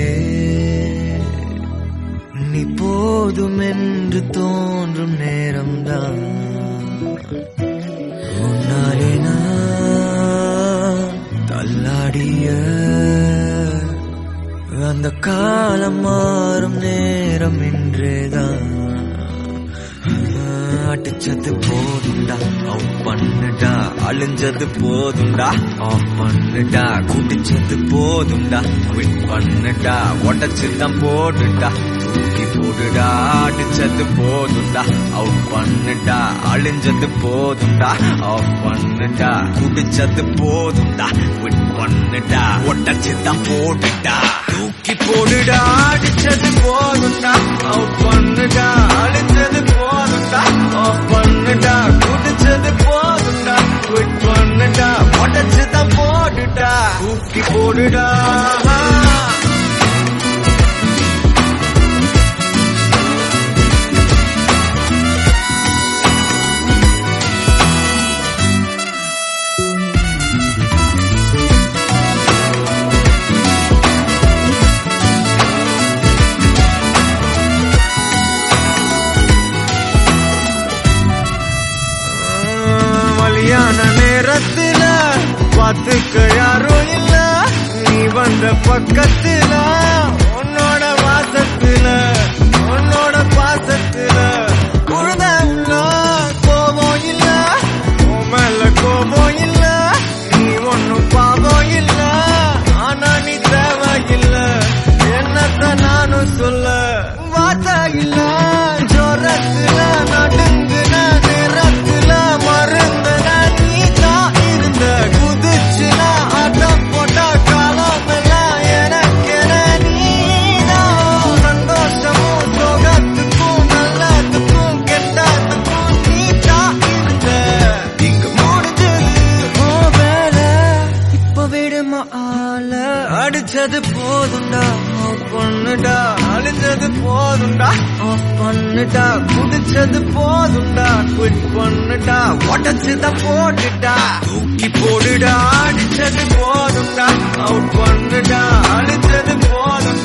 நீ போதும் என்று தோன்றும் நேரம்தான் உன்னாலே நான் தள்ளாடிய அந்த காலம் மாறும் நேரம் இன்றேதான் அடிச்சது போதும்டா அவுட் பண்ணுடா அழிஞ்சது போதும்டா ஆஃப் பண்ணுடா குடிச்சது போதும்டா குவிட் பண்ணுடா உடச்சுதான் போடுடா தூக்கி போடுடா அடிச்சது போதும்டா அவுட் பண்ணுடா அழிஞ்சது போதும்டா ஆஃப் பண்ணுடா குடிச்சது போதும்டா குவிட் பண்ணுடா உடச்சுதான் போடுடா தூக்கி போடுடா அடிச்சது போதும்டா அவுட் பண்ணுடா அழிஞ்சது போதும்டா ஆஃப் பண்ணுடா குடிச்சது போதும்டா குவிட் பண்ணுடா உடச்சுதான் போடுடா தூக்கி போடுடா வழியான நேரத்துல பார்த்துக்க யாரும் இல்ல நீ வந்த பக்கத்துல உன்னோட வாசத்துல உன்னோட பாசத்துல உழுத உள்ள கோபம் இல்ல உன் மேல கோபம் இல்ல நீ ஒன்னும் பாவம் இல்ல ஆனா நீ தேவையில்ல என்னத்த நானும் சொல்ல வார்த்தை இல்ல ஜோரத்துல நடுங்குன நேரத்துல மருந்துன நீ தான் இருந்த குதிச்சுன ஆட்டம் போட்ட காலம் எல்லாம் எனக்கென நீதான் சந்தோஷமும் சோகத்துக்கும் நல்லதுக்கும் கெட்டதுக்கும் நீ தான் இருந்த இங்க முடிஞ்சது உன் வேலை இப்ப விடுமா ஆள அடிச்சது போதும்டா ஆஃப் பண்ணுடா அழிஞ்சது போதும்டா ஆஃப் பண்ணுடா குடிச்சது போதும்டா குவிட் பண்ணுடா உடச்சுத போட்டுடா தூக்கி போடுடா அடிச்சது போதும்டா அவுட் பண்ணுடா அழிச்சது போதும்டா